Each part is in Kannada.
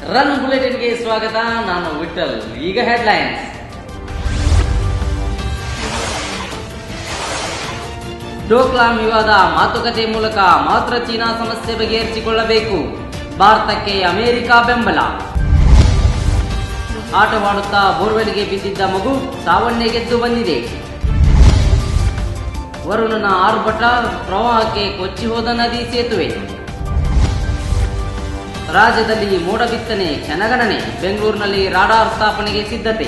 ರನ್ ಬುಲೆಟಿನ್ಗೆ ಸ್ವಾಗತ ನಾನು ವಿಠಲ್ ಈಗ ಹೆಡ್ಲೈನ್ಸ್ ಡೋಕ್ಲಾಂ ವಿವಾದ ಮಾತುಕತೆ ಮೂಲಕ ಮಾತ್ರ ಚೀನಾ ಸಮಸ್ಯೆ ಬಗೆಹರಿಸಿಕೊಳ್ಳಬೇಕು ಭಾರತಕ್ಕೆ ಅಮೆರಿಕ ಬೆಂಬಲ ಆಟವಾಡುತ್ತಾ ಬೋರ್ವೆಲ್ಗೆ ಬಿದ್ದಿದ್ದ ಮಗು ಸಾವನ್ನೇ ಗೆದ್ದು ಬಂದಿದೆ ವರುಣನ ಆರ್ಭಟ ಪ್ರವಾಹಕ್ಕೆ ಕೊಚ್ಚಿ ಹೋದ ನದಿ ಸೇತುವೆ ರಾಜ್ಯದಲ್ಲಿ ಮೋಡ ಬಿತ್ತನೆ ಕ್ಷಣಗಣನೆ ಬೆಂಗಳೂರಿನಲ್ಲಿ ರಾಡಾರ್ ಸ್ಥಾಪನೆಗೆ ಸಿದ್ಧತೆ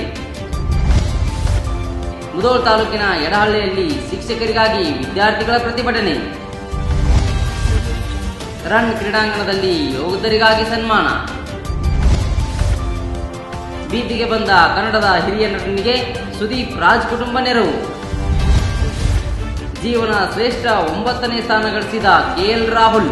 ಮುದೋಳ್ ತಾಲೂಕಿನ ಎಡಹಳ್ಳಿಯಲ್ಲಿ ಶಿಕ್ಷಕರಿಗಾಗಿ ವಿದ್ಯಾರ್ಥಿಗಳ ಪ್ರತಿಭಟನೆ ರನ್ ಕ್ರೀಡಾಂಗಣದಲ್ಲಿ ಯೋಧರಿಗಾಗಿ ಸನ್ಮಾನ ಬೀದಿಗೆ ಬಂದ ಕನ್ನಡದ ಹಿರಿಯ ನಟನಿಗೆ ಸುದೀಪ್ ರಾಜ್ ಕುಟುಂಬ ನೆರವು ಜೀವನ ಶ್ರೇಷ್ಠ ಒಂಬತ್ತನೇ ಸ್ಥಾನ ಗಳಿಸಿದ ಕೆಎಲ್ ರಾಹುಲ್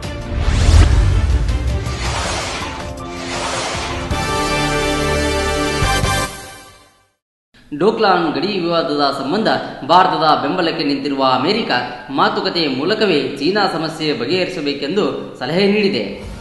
ಡೋಕ್ಲಾನ್ ಗಡಿ ವಿವಾದದ ಸಂಬಂಧ ಭಾರತದ ಬೆಂಬಲಕ್ಕೆ ನಿಂತಿರುವ ಅಮೆರಿಕ ಮಾತುಕತೆಯ ಮೂಲಕವೇ ಚೀನಾ ಸಮಸ್ಯೆ ಬಗೆಹರಿಸಬೇಕೆಂದು ಸಲಹೆ ನೀಡಿದೆ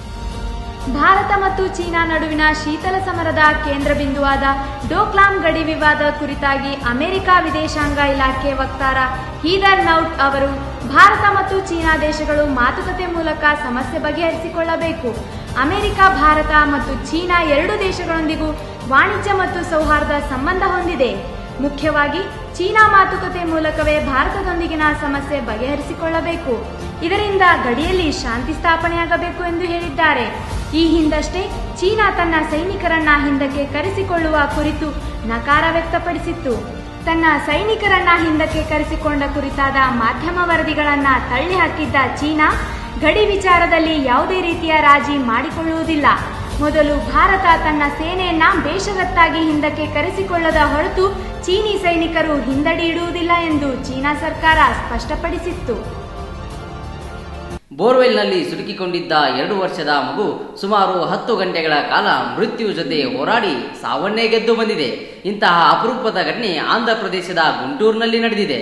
ಭಾರತ ಮತ್ತು ಚೀನಾ ನಡುವಿನ ಶೀತಲ ಸಮರದ ಕೇಂದ್ರ ಬಿಂದುವಾದ ಡೋಕ್ಲಾಂ ಗಡಿ ವಿವಾದ ಕುರಿತಾಗಿ ಅಮೆರಿಕ ವಿದೇಶಾಂಗ ಇಲಾಖೆ ವಕ್ತಾರ ಹೀದರ್ ನೌಟ್ ಅವರು ಭಾರತ ಮತ್ತು ಚೀನಾ ದೇಶಗಳು ಮಾತುಕತೆ ಮೂಲಕ ಸಮಸ್ಯೆ ಬಗೆಹರಿಸಿಕೊಳ್ಳಬೇಕು ಅಮೆರಿಕ ಭಾರತ ಮತ್ತು ಚೀನಾ ಎರಡು ದೇಶಗಳೊಂದಿಗೂ ವಾಣಿಜ್ಯ ಮತ್ತು ಸೌಹಾರ್ದ ಸಂಬಂಧ ಹೊಂದಿದೆ ಮುಖ್ಯವಾಗಿ ಚೀನಾ ಮಾತುಕತೆ ಮೂಲಕವೇ ಭಾರತದೊಂದಿಗಿನ ಸಮಸ್ಯೆ ಬಗೆಹರಿಸಿಕೊಳ್ಳಬೇಕು ಇದರಿಂದ ಗಡಿಯಲ್ಲಿ ಶಾಂತಿ ಸ್ಥಾಪನೆಯಾಗಬೇಕು ಎಂದು ಹೇಳಿದ್ದಾರೆ ಈ ಹಿಂದಷ್ಟೇ ಚೀನಾ ತನ್ನ ಸೈನಿಕರನ್ನ ಹಿಂದಕ್ಕೆ ಕರೆಸಿಕೊಳ್ಳುವ ಕುರಿತು ನಕಾರ ವ್ಯಕ್ತಪಡಿಸಿತ್ತು ತನ್ನ ಸೈನಿಕರನ್ನ ಹಿಂದಕ್ಕೆ ಕರೆಸಿಕೊಂಡ ಕುರಿತಾದ ಮಾಧ್ಯಮ ವರದಿಗಳನ್ನ ತಳ್ಳಿ ಹಾಕಿದ್ದ ಚೀನಾ ಗಡಿ ವಿಚಾರದಲ್ಲಿ ಯಾವುದೇ ರೀತಿಯ ರಾಜಿ ಮಾಡಿಕೊಳ್ಳುವುದಿಲ್ಲ ಮೊದಲು ಭಾರತ ತನ್ನ ಸೇನೆಯನ್ನ ಬೇಷರತ್ತಾಗಿ ಹಿಂದಕ್ಕೆ ಕರೆಸಿಕೊಳ್ಳದ ಹೊರತು ಚೀನಿ ಸೈನಿಕರು ಹಿಂದಡಿ ಇಡುವುದಿಲ್ಲ ಎಂದು ಚೀನಾ ಸರ್ಕಾರ ಸ್ಪಷ್ಟಪಡಿಸಿತ್ತು ಬೋರ್ವೆಲ್ನಲ್ಲಿ ಸಿಲುಕಿಕೊಂಡಿದ್ದ ಎರಡು ವರ್ಷದ ಮಗು ಸುಮಾರು ಹತ್ತು ಗಂಟೆಗಳ ಕಾಲ ಮೃತ್ಯು ಜೊತೆ ಹೋರಾಡಿ ಸಾವನ್ನೇ ಗೆದ್ದು ಬಂದಿದೆ ಇಂತಹ ಅಪರೂಪದ ಘಟನೆ ಆಂಧ್ರ ಪ್ರದೇಶದ ಗುಂಟೂರಿನಲ್ಲಿ ನಡೆದಿದೆ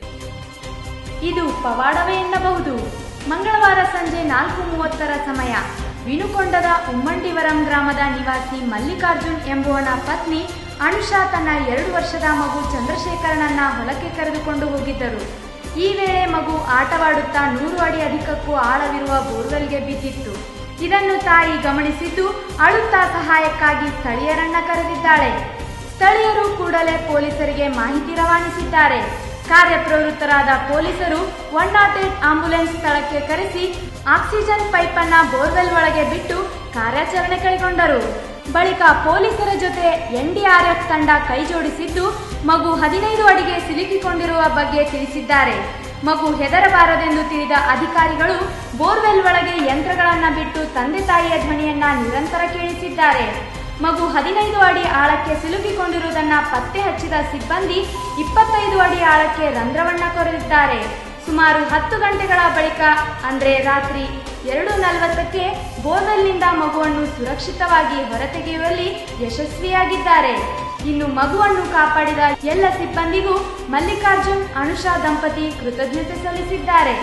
ಇದು ಪವಾಡವೇ ಎನ್ನಬಹುದು ಮಂಗಳವಾರ ಸಂಜೆ ನಾಲ್ಕು ಮೂವತ್ತರ ಸಮಯ ವಿನುಕೊಂಡದ ಉಮ್ಮಂಡಿವರಂ ಗ್ರಾಮದ ನಿವಾಸಿ ಮಲ್ಲಿಕಾರ್ಜುನ್ ಎಂಬುವನ ಪತ್ನಿ ಅನುಷಾ ತನ್ನ ಎರಡು ವರ್ಷದ ಮಗು ಚಂದ್ರಶೇಖರನನ್ನ ಹೊಲಕ್ಕೆ ಕರೆದುಕೊಂಡು ಹೋಗಿದ್ದರು ಈ ವೇಳೆ ಮಗು ಆಟವಾಡುತ್ತಾ ನೂರು ಅಡಿ ಅಧಿಕಕ್ಕೂ ಆಳವಿರುವ ಬೋರ್ವೆಲ್ಗೆ ಬಿದ್ದಿತ್ತು ಇದನ್ನು ತಾಯಿ ಗಮನಿಸಿದ್ದು ಅಳುತ್ತಾ ಸಹಾಯಕ್ಕಾಗಿ ಸ್ಥಳೀಯರನ್ನ ಕರೆದಿದ್ದಾಳೆ ಸ್ಥಳೀಯರು ಕೂಡಲೇ ಪೊಲೀಸರಿಗೆ ಮಾಹಿತಿ ರವಾನಿಸಿದ್ದಾರೆ ಕಾರ್ಯಪ್ರವೃತ್ತರಾದ ಪೊಲೀಸರು ಒನ್ ನಾಟ್ ಏಟ್ ಆಂಬ್ಯುಲೆನ್ಸ್ ಸ್ಥಳಕ್ಕೆ ಕರೆಸಿ ಆಕ್ಸಿಜನ್ ಪೈಪ್ ಅನ್ನ ಬೋರ್ವೆಲ್ ಒಳಗೆ ಬಿಟ್ಟು ಕಾರ್ಯಾಚರಣೆ ಕೈಗೊಂಡರು ಬಳಿಕ ಪೊಲೀಸರ ಜೊತೆ ಎನ್ಡಿಆರ್ಎಫ್ ತಂಡ ಕೈಜೋಡಿಸಿದ್ದು ಮಗು ಹದಿನೈದು ಅಡಿಗೆ ಸಿಲುಕಿಕೊಂಡಿರುವ ಬಗ್ಗೆ ತಿಳಿಸಿದ್ದಾರೆ ಮಗು ಹೆದರಬಾರದೆಂದು ತಿಳಿದ ಅಧಿಕಾರಿಗಳು ಬೋರ್ವೆಲ್ ಒಳಗೆ ಯಂತ್ರಗಳನ್ನ ಬಿಟ್ಟು ತಂದೆ ತಾಯಿಯ ಧ್ವನಿಯನ್ನ ನಿರಂತರ ಕೇಳಿಸಿದ್ದಾರೆ ಮಗು ಹದಿನೈದು ಅಡಿ ಆಳಕ್ಕೆ ಸಿಲುಕಿಕೊಂಡಿರುವುದನ್ನ ಪತ್ತೆ ಹಚ್ಚಿದ ಸಿಬ್ಬಂದಿ ಇಪ್ಪತ್ತೈದು ಅಡಿ ಆಳಕ್ಕೆ ರಂಧ್ರವನ್ನ ಕೊರೆದಿದ್ದಾರೆ ಸುಮಾರು ಹತ್ತು ಗಂಟೆಗಳ ಬಳಿಕ ಅಂದ್ರೆ ರಾತ್ರಿ ಎರಡು ನಲವತ್ತಕ್ಕೆ ಬೋರ್ವೆಲ್ನಿಂದ ಮಗುವನ್ನು ಸುರಕ್ಷಿತವಾಗಿ ಹೊರತೆಗೆಯುವಲ್ಲಿ ಯಶಸ್ವಿಯಾಗಿದ್ದಾರೆ ಇನ್ನು ಮಗುವನ್ನು ಕಾಪಾಡಿದ ಎಲ್ಲ ಸಿಬ್ಬಂದಿಗೂ ಮಲ್ಲಿಕಾರ್ಜುನ್ ಅನುಷಾ ದಂಪತಿ ಕೃತಜ್ಞತೆ ಸಲ್ಲಿಸಿದ್ದಾರೆ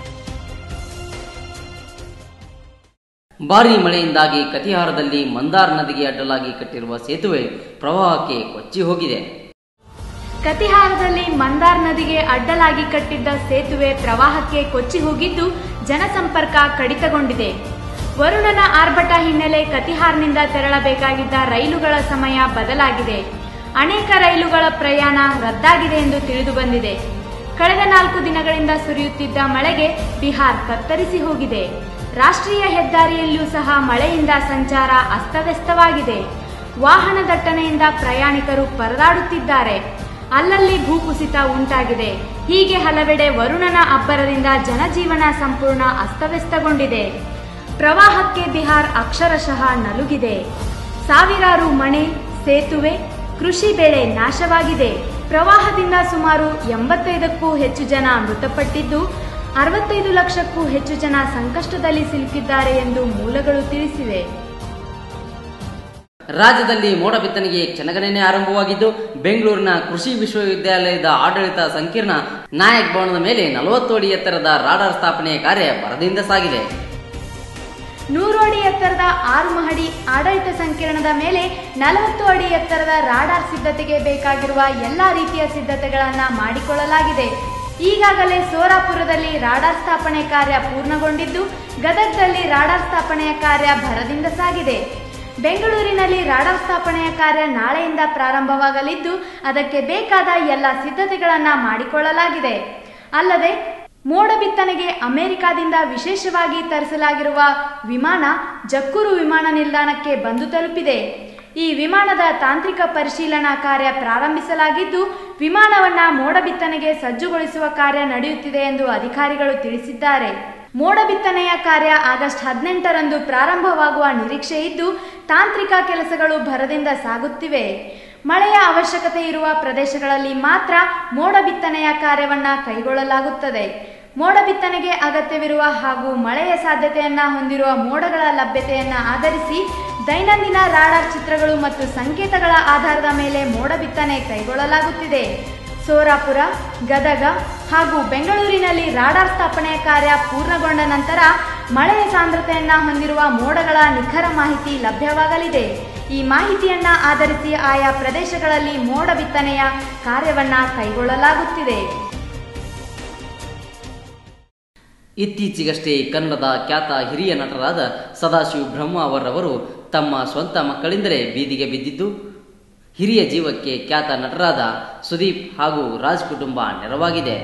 ಭಾರೀ ಮಳೆಯಿಂದಾಗಿ ಕತಿಹಾರದಲ್ಲಿ ಮಂದಾರ್ ನದಿಗೆ ಅಡ್ಡಲಾಗಿ ಕಟ್ಟಿರುವ ಸೇತುವೆ ಪ್ರವಾಹಕ್ಕೆ ಕೊಚ್ಚಿ ಹೋಗಿದೆ ಕತಿಹಾರದಲ್ಲಿ ಮಂದಾರ್ ನದಿಗೆ ಅಡ್ಡಲಾಗಿ ಕಟ್ಟಿದ್ದ ಸೇತುವೆ ಪ್ರವಾಹಕ್ಕೆ ಕೊಚ್ಚಿ ಹೋಗಿದ್ದು ಜನಸಂಪರ್ಕ ಕಡಿತಗೊಂಡಿದೆ ವರುಣನ ಆರ್ಭಟ ಹಿನ್ನೆಲೆ ಕತಿಹಾರ್ನಿಂದ ತೆರಳಬೇಕಾಗಿದ್ದ ರೈಲುಗಳ ಸಮಯ ಬದಲಾಗಿದೆ ಅನೇಕ ರೈಲುಗಳ ಪ್ರಯಾಣ ರದ್ದಾಗಿದೆ ಎಂದು ತಿಳಿದು ಬಂದಿದೆ ಕಳೆದ ನಾಲ್ಕು ದಿನಗಳಿಂದ ಸುರಿಯುತ್ತಿದ್ದ ಮಳೆಗೆ ಬಿಹಾರ್ ತತ್ತರಿಸಿ ಹೋಗಿದೆ ರಾಷ್ಟ್ರೀಯ ಹೆದ್ದಾರಿಯಲ್ಲಿಯೂ ಸಹ ಮಳೆಯಿಂದ ಸಂಚಾರ ಅಸ್ತವ್ಯಸ್ತವಾಗಿದೆ ವಾಹನ ದಟ್ಟಣೆಯಿಂದ ಪ್ರಯಾಣಿಕರು ಪರದಾಡುತ್ತಿದ್ದಾರೆ ಅಲ್ಲಲ್ಲಿ ಭೂಕುಸಿತ ಉಂಟಾಗಿದೆ ಹೀಗೆ ಹಲವೆಡೆ ವರುಣನ ಅಬ್ಬರದಿಂದ ಜನಜೀವನ ಸಂಪೂರ್ಣ ಅಸ್ತವ್ಯಸ್ತಗೊಂಡಿದೆ ಪ್ರವಾಹಕ್ಕೆ ಬಿಹಾರ್ ಅಕ್ಷರಶಃ ನಲುಗಿದೆ ಸಾವಿರಾರು ಮನೆ ಸೇತುವೆ ಕೃಷಿ ಬೆಳೆ ನಾಶವಾಗಿದೆ ಪ್ರವಾಹದಿಂದ ಸುಮಾರು ಎಂಬತ್ತೈದಕ್ಕೂ ಹೆಚ್ಚು ಜನ ಮೃತಪಟ್ಟಿದ್ದು ಅರವತ್ತೈದು ಲಕ್ಷಕ್ಕೂ ಹೆಚ್ಚು ಜನ ಸಂಕಷ್ಟದಲ್ಲಿ ಸಿಲುಕಿದ್ದಾರೆ ಎಂದು ಮೂಲಗಳು ತಿಳಿಸಿವೆ ರಾಜ್ಯದಲ್ಲಿ ಮೋಡ ಬಿತ್ತನೆಗೆ ಕ್ಷಣಗಣನೆ ಆರಂಭವಾಗಿದ್ದು ಬೆಂಗಳೂರಿನ ಕೃಷಿ ವಿಶ್ವವಿದ್ಯಾಲಯದ ಆಡಳಿತ ಸಂಕೀರ್ಣ ನಾಯಕ್ ಭವನದ ಮೇಲೆ ನಲವತ್ತು ಅಡಿ ಎತ್ತರದ ರಾಡಾರ್ ಸ್ಥಾಪನೆಯ ಕಾರ್ಯ ಭರದಿಂದ ಸಾಗಿದೆ ನೂರು ಅಡಿ ಎತ್ತರದ ಆರು ಮಹಡಿ ಆಡಳಿತ ಸಂಕೀರ್ಣದ ಮೇಲೆ ನಲವತ್ತು ಅಡಿ ಎತ್ತರದ ರಾಡಾರ್ ಸಿದ್ಧತೆಗೆ ಬೇಕಾಗಿರುವ ಎಲ್ಲ ರೀತಿಯ ಸಿದ್ಧತೆಗಳನ್ನು ಮಾಡಿಕೊಳ್ಳಲಾಗಿದೆ ಈಗಾಗಲೇ ಸೋರಾಪುರದಲ್ಲಿ ರಾಡಾರ್ ಸ್ಥಾಪನೆ ಕಾರ್ಯ ಪೂರ್ಣಗೊಂಡಿದ್ದು ಗದಗದಲ್ಲಿ ರಾಡಾರ್ ಸ್ಥಾಪನೆಯ ಕಾರ್ಯ ಭರದಿಂದ ಸಾಗಿದೆ ಬೆಂಗಳೂರಿನಲ್ಲಿ ರಾಡಾರ್ ಸ್ಥಾಪನೆಯ ಕಾರ್ಯ ನಾಳೆಯಿಂದ ಪ್ರಾರಂಭವಾಗಲಿದ್ದು ಅದಕ್ಕೆ ಬೇಕಾದ ಎಲ್ಲ ಸಿದ್ಧತೆಗಳನ್ನು ಮಾಡಿಕೊಳ್ಳಲಾಗಿದೆ ಅಲ್ಲದೆ ಮೋಡ ಬಿತ್ತನೆಗೆ ಅಮೆರಿಕಾದಿಂದ ವಿಶೇಷವಾಗಿ ತರಿಸಲಾಗಿರುವ ವಿಮಾನ ಜಕ್ಕೂರು ವಿಮಾನ ನಿಲ್ದಾಣಕ್ಕೆ ಬಂದು ತಲುಪಿದೆ ಈ ವಿಮಾನದ ತಾಂತ್ರಿಕ ಪರಿಶೀಲನಾ ಕಾರ್ಯ ಪ್ರಾರಂಭಿಸಲಾಗಿದ್ದು ವಿಮಾನವನ್ನ ಮೋಡ ಬಿತ್ತನೆಗೆ ಸಜ್ಜುಗೊಳಿಸುವ ಕಾರ್ಯ ನಡೆಯುತ್ತಿದೆ ಎಂದು ಅಧಿಕಾರಿಗಳು ತಿಳಿಸಿದ್ದಾರೆ ಮೋಡ ಬಿತ್ತನೆಯ ಕಾರ್ಯ ಆಗಸ್ಟ್ ಹದಿನೆಂಟರಂದು ಪ್ರಾರಂಭವಾಗುವ ನಿರೀಕ್ಷೆ ಇದ್ದು ತಾಂತ್ರಿಕ ಕೆಲಸಗಳು ಭರದಿಂದ ಸಾಗುತ್ತಿವೆ ಮಳೆಯ ಅವಶ್ಯಕತೆ ಇರುವ ಪ್ರದೇಶಗಳಲ್ಲಿ ಮಾತ್ರ ಮೋಡ ಬಿತ್ತನೆಯ ಕಾರ್ಯವನ್ನ ಕೈಗೊಳ್ಳಲಾಗುತ್ತದೆ ಮೋಡ ಬಿತ್ತನೆಗೆ ಅಗತ್ಯವಿರುವ ಹಾಗೂ ಮಳೆಯ ಸಾಧ್ಯತೆಯನ್ನ ಹೊಂದಿರುವ ಮೋಡಗಳ ಲಭ್ಯತೆಯನ್ನ ಆಧರಿಸಿ ದೈನಂದಿನ ರಾಡಾರ್ ಚಿತ್ರಗಳು ಮತ್ತು ಸಂಕೇತಗಳ ಆಧಾರದ ಮೇಲೆ ಮೋಡ ಬಿತ್ತನೆ ಕೈಗೊಳ್ಳಲಾಗುತ್ತಿದೆ ಸೋರಾಪುರ ಗದಗ ಹಾಗೂ ಬೆಂಗಳೂರಿನಲ್ಲಿ ರಾಡಾರ್ ಸ್ಥಾಪನೆಯ ಕಾರ್ಯ ಪೂರ್ಣಗೊಂಡ ನಂತರ ಮಳೆಯ ಸಾಂದ್ರತೆಯನ್ನ ಹೊಂದಿರುವ ಮೋಡಗಳ ನಿಖರ ಮಾಹಿತಿ ಲಭ್ಯವಾಗಲಿದೆ ಈ ಮಾಹಿತಿಯನ್ನ ಆಧರಿಸಿ ಆಯಾ ಪ್ರದೇಶಗಳಲ್ಲಿ ಮೋಡ ಬಿತ್ತನೆಯ ಕಾರ್ಯವನ್ನ ಕೈಗೊಳ್ಳಲಾಗುತ್ತಿದೆ ಇತ್ತೀಚೆಗಷ್ಟೇ ಕನ್ನಡದ ಖ್ಯಾತ ಹಿರಿಯ ನಟರಾದ ಸದಾಶಿವ್ ಬ್ರಹ್ಮ ಅವರವರು ತಮ್ಮ ಸ್ವಂತ ಮಕ್ಕಳಿಂದಲೇ ಬೀದಿಗೆ ಬಿದ್ದಿದ್ದು ಹಿರಿಯ ಜೀವಕ್ಕೆ ಖ್ಯಾತ ನಟರಾದ ಸುದೀಪ್ ಹಾಗೂ ರಾಜ್ ಕುಟುಂಬ ನೆರವಾಗಿದೆ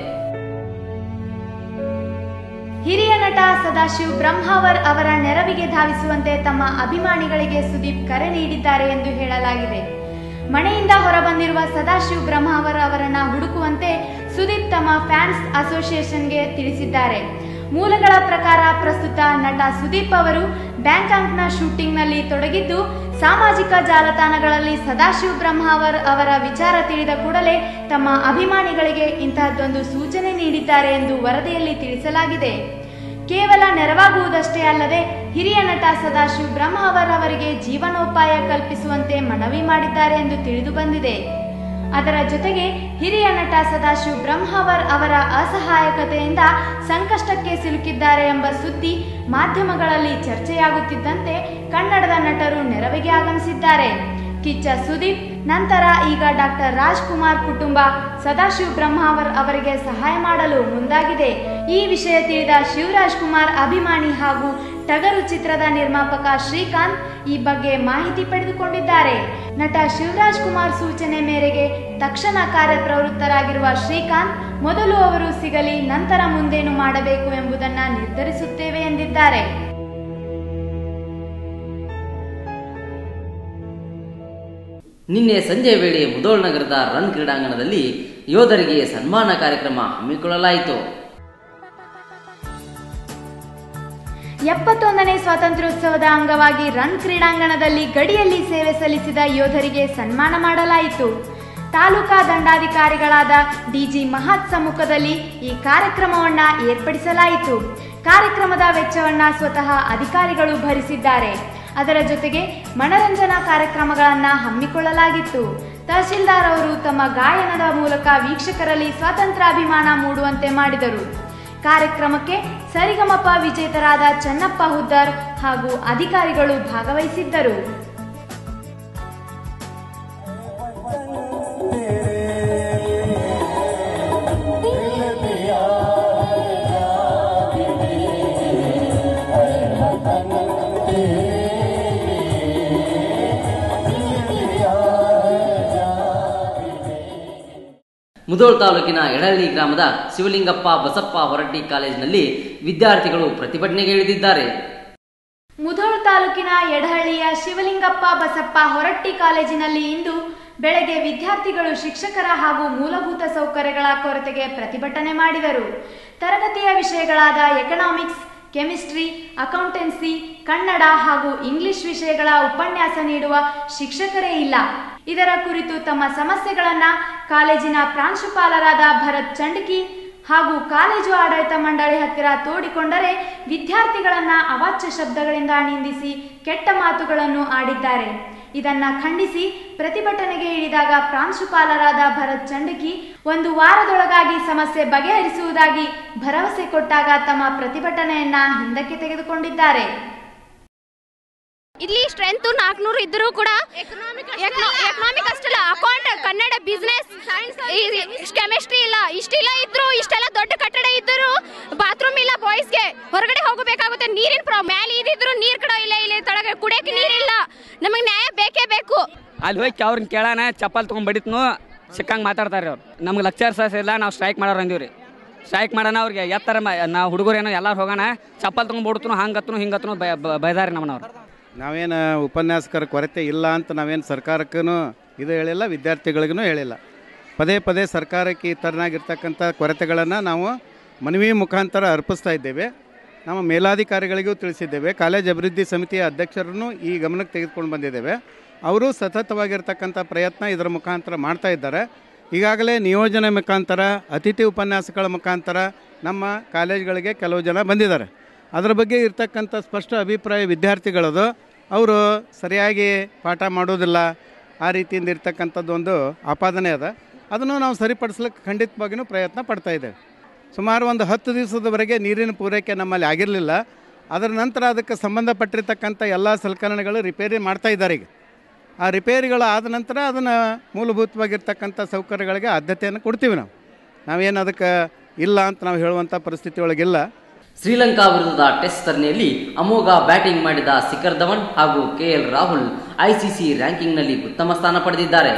ಹಿರಿಯ ನಟ ಸದಾಶಿವ್ ಬ್ರಹ್ಮಾವರ್ ಅವರ ನೆರವಿಗೆ ಧಾವಿಸುವಂತೆ ತಮ್ಮ ಅಭಿಮಾನಿಗಳಿಗೆ ಸುದೀಪ್ ಕರೆ ನೀಡಿದ್ದಾರೆ ಎಂದು ಹೇಳಲಾಗಿದೆ ಮನೆಯಿಂದ ಹೊರಬಂದಿರುವ ಸದಾಶಿವ್ ಬ್ರಹ್ಮಾವರ್ ಅವರನ್ನ ಹುಡುಕುವಂತೆ ಸುದೀಪ್ ತಮ್ಮ ಫ್ಯಾನ್ಸ್ ಅಸೋಸಿಯೇಷನ್ಗೆ ತಿಳಿಸಿದ್ದಾರೆ ಮೂಲಗಳ ಪ್ರಕಾರ ಪ್ರಸ್ತುತ ನಟ ಸುದೀಪ್ ಅವರು ಬ್ಯಾಂಕಾಕ್ನ ಶೂಟಿಂಗ್ನಲ್ಲಿ ತೊಡಗಿದ್ದು ಸಾಮಾಜಿಕ ಜಾಲತಾಣಗಳಲ್ಲಿ ಸದಾಶಿವ್ ಬ್ರಹ್ಮಾವರ್ ಅವರ ವಿಚಾರ ತಿಳಿದ ಕೂಡಲೇ ತಮ್ಮ ಅಭಿಮಾನಿಗಳಿಗೆ ಇಂತಹದ್ದೊಂದು ಸೂಚನೆ ನೀಡಿದ್ದಾರೆ ಎಂದು ವರದಿಯಲ್ಲಿ ತಿಳಿಸಲಾಗಿದೆ ಕೇವಲ ನೆರವಾಗುವುದಷ್ಟೇ ಅಲ್ಲದೆ ಹಿರಿಯ ನಟ ಸದಾಶಿವ್ ಬ್ರಹ್ಮಾವರ್ ಅವರಿಗೆ ಜೀವನೋಪಾಯ ಕಲ್ಪಿಸುವಂತೆ ಮನವಿ ಮಾಡಿದ್ದಾರೆ ಎಂದು ತಿಳಿದು ಬಂದಿದೆ ಅದರ ಜೊತೆಗೆ ಹಿರಿಯ ನಟ ಸದಾಶಿವ್ ಬ್ರಹ್ಮಾವರ್ ಅವರ ಅಸಹಾಯಕತೆಯಿಂದ ಸಂಕಷ್ಟಕ್ಕೆ ಸಿಲುಕಿದ್ದಾರೆ ಎಂಬ ಸುದ್ದಿ ಮಾಧ್ಯಮಗಳಲ್ಲಿ ಚರ್ಚೆಯಾಗುತ್ತಿದ್ದಂತೆ ಕನ್ನಡದ ನಟರು ನೆರವಿಗೆ ಆಗಮಿಸಿದ್ದಾರೆ ಕಿಚ್ಚ ಸುದೀಪ್ ನಂತರ ಈಗ ಡಾಕ್ಟರ್ ರಾಜ್ಕುಮಾರ್ ಕುಟುಂಬ ಸದಾಶಿವ್ ಬ್ರಹ್ಮಾವರ್ ಅವರಿಗೆ ಸಹಾಯ ಮಾಡಲು ಮುಂದಾಗಿದೆ ಈ ವಿಷಯ ತಿಳಿದ ಶಿವರಾಜ್ ಕುಮಾರ್ ಅಭಿಮಾನಿ ಹಾಗೂ ಟಗರು ಚಿತ್ರದ ನಿರ್ಮಾಪಕ ಶ್ರೀಕಾಂತ್ ಈ ಬಗ್ಗೆ ಮಾಹಿತಿ ಪಡೆದುಕೊಂಡಿದ್ದಾರೆ ನಟ ಶಿವರಾಜ್ ಕುಮಾರ್ ಸೂಚನೆ ಮೇರೆಗೆ ತಕ್ಷಣ ಕಾರ್ಯಪ್ರವೃತ್ತರಾಗಿರುವ ಶ್ರೀಕಾಂತ್ ಮೊದಲು ಅವರು ಸಿಗಲಿ ನಂತರ ಮುಂದೇನು ಮಾಡಬೇಕು ಎಂಬುದನ್ನ ನಿರ್ಧರಿಸುತ್ತೇವೆ ಎಂದಿದ್ದಾರೆ ನಿನ್ನೆ ಸಂಜೆ ವೇಳೆ ಮುದೋಳ್ ನಗರದ ರನ್ ಕ್ರೀಡಾಂಗಣದಲ್ಲಿ ಯೋಧರಿಗೆ ಸನ್ಮಾನ ಕಾರ್ಯಕ್ರಮ ಹಮ್ಮಿಕೊಳ್ಳಲಾಯಿತು ಎಪ್ಪತ್ತೊಂದನೇ ಸ್ವಾತಂತ್ರ್ಯೋತ್ಸವದ ಅಂಗವಾಗಿ ರನ್ ಕ್ರೀಡಾಂಗಣದಲ್ಲಿ ಗಡಿಯಲ್ಲಿ ಸೇವೆ ಸಲ್ಲಿಸಿದ ಯೋಧರಿಗೆ ಸನ್ಮಾನ ಮಾಡಲಾಯಿತು ತಾಲೂಕಾ ದಂಡಾಧಿಕಾರಿಗಳಾದ ಡಿಜಿ ಮಹತ್ ಸಮ್ಮುಖದಲ್ಲಿ ಈ ಕಾರ್ಯಕ್ರಮವನ್ನ ಏರ್ಪಡಿಸಲಾಯಿತು ಕಾರ್ಯಕ್ರಮದ ವೆಚ್ಚವನ್ನ ಸ್ವತಃ ಅಧಿಕಾರಿಗಳು ಭರಿಸಿದ್ದಾರೆ ಅದರ ಜೊತೆಗೆ ಮನರಂಜನಾ ಕಾರ್ಯಕ್ರಮಗಳನ್ನ ಹಮ್ಮಿಕೊಳ್ಳಲಾಗಿತ್ತು ತಹಶೀಲ್ದಾರ್ ಅವರು ತಮ್ಮ ಗಾಯನದ ಮೂಲಕ ವೀಕ್ಷಕರಲ್ಲಿ ಸ್ವಾತಂತ್ರ್ಯಾಭಿಮಾನ ಮೂಡುವಂತೆ ಮಾಡಿದರು ಕಾರ್ಯಕ್ರಮಕ್ಕೆ ಸರಿಗಮಪ ವಿಜೇತರಾದ ಚನ್ನಪ್ಪ ಹುದ್ದರ್ ಹಾಗೂ ಅಧಿಕಾರಿಗಳು ಭಾಗವಹಿಸಿದ್ದರು ಮುದೋಳ್ ತಾಲೂಕಿನ ಎಡಹಳ್ಳಿ ಗ್ರಾಮದ ಶಿವಲಿಂಗಪ್ಪ ಬಸಪ್ಪ ಹೊರಟ್ಟಿ ಕಾಲೇಜಿನಲ್ಲಿ ವಿದ್ಯಾರ್ಥಿಗಳು ಪ್ರತಿಭಟನೆಗೆ ಇಳಿದಿದ್ದಾರೆ ಮುಧೋಳ್ ತಾಲೂಕಿನ ಎಡಹಳ್ಳಿಯ ಶಿವಲಿಂಗಪ್ಪ ಬಸಪ್ಪ ಹೊರಟ್ಟಿ ಕಾಲೇಜಿನಲ್ಲಿ ಇಂದು ಬೆಳಗ್ಗೆ ವಿದ್ಯಾರ್ಥಿಗಳು ಶಿಕ್ಷಕರ ಹಾಗೂ ಮೂಲಭೂತ ಸೌಕರ್ಯಗಳ ಕೊರತೆಗೆ ಪ್ರತಿಭಟನೆ ಮಾಡಿದರು ತರಗತಿಯ ವಿಷಯಗಳಾದ ಎಕನಾಮಿಕ್ಸ್ ಕೆಮಿಸ್ಟ್ರಿ ಅಕೌಂಟೆನ್ಸಿ ಕನ್ನಡ ಹಾಗೂ ಇಂಗ್ಲಿಷ್ ವಿಷಯಗಳ ಉಪನ್ಯಾಸ ನೀಡುವ ಶಿಕ್ಷಕರೇ ಇಲ್ಲ ಇದರ ಕುರಿತು ತಮ್ಮ ಸಮಸ್ಯೆಗಳನ್ನ ಕಾಲೇಜಿನ ಪ್ರಾಂಶುಪಾಲರಾದ ಭರತ್ ಚಂಡ್ಕಿ ಹಾಗೂ ಕಾಲೇಜು ಆಡಳಿತ ಮಂಡಳಿ ಹತ್ತಿರ ತೋಡಿಕೊಂಡರೆ ವಿದ್ಯಾರ್ಥಿಗಳನ್ನ ಅವಾಚ್ಯ ಶಬ್ದಗಳಿಂದ ನಿಂದಿಸಿ ಕೆಟ್ಟ ಮಾತುಗಳನ್ನು ಆಡಿದ್ದಾರೆ ಇದನ್ನ ಖಂಡಿಸಿ ಪ್ರತಿಭಟನೆಗೆ ಇಳಿದಾಗ ಪ್ರಾಂಶುಪಾಲರಾದ ಭರತ್ ಚಂಡಕಿ ಒಂದು ವಾರದೊಳಗಾಗಿ ಸಮಸ್ಯೆ ಬಗೆಹರಿಸುವುದಾಗಿ ಭರವಸೆ ಕೊಟ್ಟಾಗ ತಮ್ಮ ಪ್ರತಿಭಟನೆಯನ್ನ ಹಿಂದಕ್ಕೆ ತೆಗೆದುಕೊಂಡಿದ್ದಾರೆ ಇಲ್ಲಿ ಸ್ಟ್ರೆಂತ್ ನಾಲ್ಕುನೂರು ಇದ್ರೂ ಕೂಡ ಎಕನಾಮಿಕ್ ಅಷ್ಟಲ್ಲ ಅಕೌಂಟ್ ಕನ್ನಡ ಬಿಸ್ನೆಸ್ ಕೆಮಿಸ್ಟ್ರಿ ಇಲ್ಲ ಇಷ್ಟಿಲ್ಲ ಇದ್ರು ಇಷ್ಟೆಲ್ಲ ದೊಡ್ಡ ಕಟ್ಟಡ ಇದ್ದರು ಬಾತ್ರೂಮ್ ಇಲ್ಲ ಬಾಯ್ಸ್ಗೆ ಹೊರಗಡೆ ಹೋಗಬೇಕಾಗುತ್ತೆ ನೀರಿನ ಪ್ರಾ ಮೇಲೆ ಇದಿದ್ರು ನೀರ್ ಕಡೆ ಇಲ್ಲ ಇಲ್ಲಿ ತಳಗೆ ಕುಡಿಯಕ್ಕೆ ನೀರಿಲ್ಲ ನಮಗೆ ನ್ಯಾಯ ಬೇಕೇ ಬೇಕು ಅಲ್ಲಿ ಹೋಗಿ ಅವ್ರನ್ನ ಕೇಳೋಣ ಚಪ್ಪಲ್ ತೊಗೊಂಡ್ ಬಡಿತ್ನು ಸಿಕ್ಕಂಗೆ ಮಾತಾಡ್ತಾರೆ ಅವ್ರು ನಮ್ಗೆ ಲೆಕ್ಚರ್ಸ್ ಇಲ್ಲ ನಾವು ಸ್ಟ್ರೈಕ್ ಮಾಡೋರು ಅಂದೀವಿ ರೀ ಸ್ಟ್ರೈಕ್ ಮಾಡೋಣ ಅವ್ರಿಗೆ ಎತ್ತರ ನಾವು ಹುಡುಗರು ಏನೋ ಎಲ್ಲರೂ ಹೋಗೋಣ ಚಪ್ಪಲ್ ತೊಗೊಂಡ್ ಬಿಡ್ತನು ಹಂಗತ್ನು ಹಿಂಗತ್ನು ಬೈದಾರಿ ನಮ್ಮನವ್ರು ನಾವೇನು ಉಪನ್ಯಾಸಕರ ಕೊರತೆ ಇಲ್ಲ ಅಂತ ನಾವೇನು ಸರ್ಕಾರಕ್ಕೂ ಇದು ಹೇಳಿಲ್ಲ ವಿದ್ಯಾರ್ಥಿಗಳಿಗೂ ಹೇಳಿಲ್ಲ ಪದೇ ಪದೇ ಸರ್ಕಾರಕ್ಕೆ ಈ ಥರನಾಗಿರ್ತಕ್ಕಂಥ ಕೊರತೆಗಳನ್ನು ನಾವು ಮನವಿ ಮುಖಾಂತರ ಅರ್ಪಿಸ್ತಾ ಇದ್ದೇವೆ ನಮ್ಮ ಮೇಲಾಧಿಕಾರಿಗಳಿಗೂ ತಿಳಿಸಿದ್ದೇವೆ ಕಾಲೇಜ್ ಅಭಿವೃದ್ಧಿ ಸಮಿತಿಯ ಅಧ್ಯಕ್ಷರನ್ನು ಈ ಗಮನಕ್ಕೆ ತೆಗೆದುಕೊಂಡು ಬಂದಿದ್ದೇವೆ ಅವರು ಸತತವಾಗಿರ್ತಕ್ಕಂಥ ಪ್ರಯತ್ನ ಇದರ ಮುಖಾಂತರ ಮಾಡ್ತಾ ಇದ್ದಾರೆ ಈಗಾಗಲೇ ನಿಯೋಜನೆ ಮುಖಾಂತರ ಅತಿಥಿ ಉಪನ್ಯಾಸಗಳ ಮುಖಾಂತರ ನಮ್ಮ ಕಾಲೇಜ್ಗಳಿಗೆ ಕೆಲವು ಜನ ಬಂದಿದ್ದಾರೆ ಅದರ ಬಗ್ಗೆ ಇರ್ತಕ್ಕಂಥ ಸ್ಪಷ್ಟ ಅಭಿಪ್ರಾಯ ವಿದ್ಯಾರ್ಥಿಗಳದು ಅವರು ಸರಿಯಾಗಿ ಪಾಠ ಮಾಡೋದಿಲ್ಲ ಆ ರೀತಿಯಿಂದ ಇರ್ತಕ್ಕಂಥದ್ದು ಒಂದು ಆಪಾದನೆ ಅದ ಅದನ್ನು ನಾವು ಸರಿಪಡಿಸ್ಲಿಕ್ಕೆ ಖಂಡಿತವಾಗಿಯೂ ಪ್ರಯತ್ನ ಪಡ್ತಾ ಇದ್ದೇವೆ ಸುಮಾರು ಒಂದು ಹತ್ತು ದಿವಸದವರೆಗೆ ನೀರಿನ ಪೂರೈಕೆ ನಮ್ಮಲ್ಲಿ ಆಗಿರಲಿಲ್ಲ ಅದರ ನಂತರ ಅದಕ್ಕೆ ಸಂಬಂಧಪಟ್ಟಿರ್ತಕ್ಕಂಥ ಎಲ್ಲ ಸಲಕರಣೆಗಳು ರಿಪೇರಿ ಮಾಡ್ತಾ ಇದ್ದಾರೆ ಈಗ ಆ ರಿಪೇರಿಗಳು ಆದ ನಂತರ ಅದನ್ನು ಮೂಲಭೂತವಾಗಿರ್ತಕ್ಕಂಥ ಸೌಕರ್ಯಗಳಿಗೆ ಆದ್ಯತೆಯನ್ನು ಕೊಡ್ತೀವಿ ನಾವು ನಾವೇನು ಅದಕ್ಕೆ ಇಲ್ಲ ಅಂತ ನಾವು ಹೇಳುವಂಥ ಪರಿಸ್ಥಿತಿ ಒಳಗಿಲ್ಲ ಶ್ರೀಲಂಕಾ ವಿರುದ್ಧದ ಟೆಸ್ಟ್ ಸರಣಿಯಲ್ಲಿ ಅಮೋಘ ಬ್ಯಾಟಿಂಗ್ ಮಾಡಿದ ಶಿಖರ್ ಧವನ್ ಹಾಗೂ ಕೆಎಲ್ ರಾಹುಲ್ ಐಸಿಸಿ ರ್ಯಾಂಕಿಂಗ್ನಲ್ಲಿ ಉತ್ತಮ ಸ್ಥಾನ ಪಡೆದಿದ್ದಾರೆ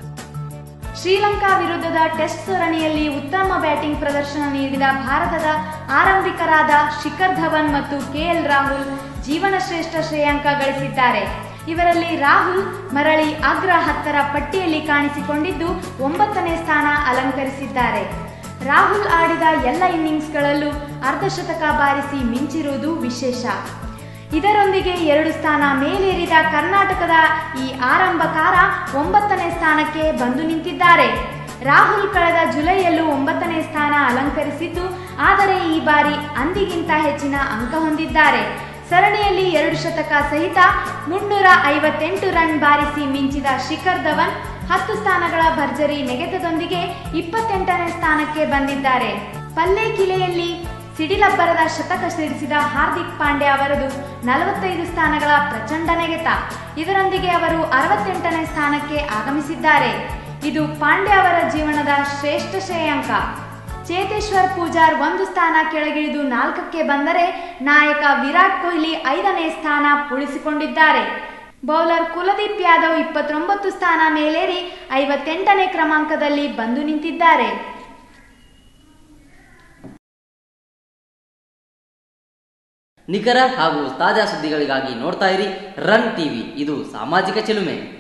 ಶ್ರೀಲಂಕಾ ವಿರುದ್ಧದ ಟೆಸ್ಟ್ ಸರಣಿಯಲ್ಲಿ ಉತ್ತಮ ಬ್ಯಾಟಿಂಗ್ ಪ್ರದರ್ಶನ ನೀಡಿದ ಭಾರತದ ಆರಂಭಿಕರಾದ ಶಿಖರ್ ಧವನ್ ಮತ್ತು ಕೆಎಲ್ ರಾಹುಲ್ ಜೀವನ ಶ್ರೇಷ್ಠ ಶ್ರೇಯಾಂಕ ಗಳಿಸಿದ್ದಾರೆ ಇವರಲ್ಲಿ ರಾಹುಲ್ ಮರಳಿ ಅಗ್ರ ಹತ್ತರ ಪಟ್ಟಿಯಲ್ಲಿ ಕಾಣಿಸಿಕೊಂಡಿದ್ದು ಒಂಬತ್ತನೇ ಸ್ಥಾನ ಅಲಂಕರಿಸಿದ್ದಾರೆ ರಾಹುಲ್ ಆಡಿದ ಎಲ್ಲ ಇನ್ನಿಂಗ್ಸ್ಗಳಲ್ಲೂ ಅರ್ಧಶತಕ ಬಾರಿಸಿ ಮಿಂಚಿರುವುದು ವಿಶೇಷ ಇದರೊಂದಿಗೆ ಎರಡು ಸ್ಥಾನ ಮೇಲೇರಿದ ಕರ್ನಾಟಕದ ಈ ಆರಂಭಕಾರ ಒಂಬತ್ತನೇ ಸ್ಥಾನಕ್ಕೆ ಬಂದು ನಿಂತಿದ್ದಾರೆ ರಾಹುಲ್ ಕಳೆದ ಜುಲೈಯಲ್ಲೂ ಒಂಬತ್ತನೇ ಸ್ಥಾನ ಅಲಂಕರಿಸಿದ್ದು ಆದರೆ ಈ ಬಾರಿ ಅಂದಿಗಿಂತ ಹೆಚ್ಚಿನ ಅಂಕ ಹೊಂದಿದ್ದಾರೆ ಸರಣಿಯಲ್ಲಿ ಎರಡು ಶತಕ ಸಹಿತ ಮುನ್ನೂರ ಐವತ್ತೆಂಟು ರನ್ ಬಾರಿಸಿ ಮಿಂಚಿದ ಶಿಖರ್ ಧವನ್ ಹತ್ತು ಸ್ಥಾನಗಳ ಭರ್ಜರಿ ನೆಗೆತದೊಂದಿಗೆ ಇಪ್ಪತ್ತೆಂಟನೇ ಸ್ಥಾನಕ್ಕೆ ಬಂದಿದ್ದಾರೆ ಪಲ್ಲೆ ಕಿಲೆಯಲ್ಲಿ ಸಿಡಿಲಬ್ಬರದ ಶತಕ ಸಿಡಿಸಿದ ಹಾರ್ದಿಕ್ ಪಾಂಡ್ಯ ಅವರದು ನಲವತ್ತೈದು ಸ್ಥಾನಗಳ ಪ್ರಚಂಡ ನೆಗೆತ ಇದರೊಂದಿಗೆ ಅವರು ಅರವತ್ತೆಂಟನೇ ಸ್ಥಾನಕ್ಕೆ ಆಗಮಿಸಿದ್ದಾರೆ ಇದು ಪಾಂಡ್ಯ ಅವರ ಜೀವನದ ಶ್ರೇಷ್ಠ ಶ್ರೇಯಾಂಕ ಚೇತೇಶ್ವರ್ ಪೂಜಾರ್ ಒಂದು ಸ್ಥಾನ ಕೆಳಗಿಳಿದು ನಾಲ್ಕಕ್ಕೆ ಬಂದರೆ ನಾಯಕ ವಿರಾಟ್ ಕೊಹ್ಲಿ ಐದನೇ ಸ್ಥಾನ ಉಳಿಸಿಕೊಂಡಿದ್ದಾರೆ ಬೌಲರ್ ಕುಲದೀಪ್ ಯಾದವ್ ಇಪ್ಪತ್ತೊಂಬತ್ತು ಸ್ಥಾನ ಮೇಲೇರಿ ಐವತ್ತೆಂಟನೇ ಕ್ರಮಾಂಕದಲ್ಲಿ ಬಂದು ನಿಂತಿದ್ದಾರೆ ನಿಖರ ಹಾಗೂ ತಾಜಾ ಸುದ್ದಿಗಳಿಗಾಗಿ ನೋಡ್ತಾ ಇರಿ ರನ್ ಟಿವಿ ಇದು ಸಾಮಾಜಿಕ ಚಿಲುಮೆ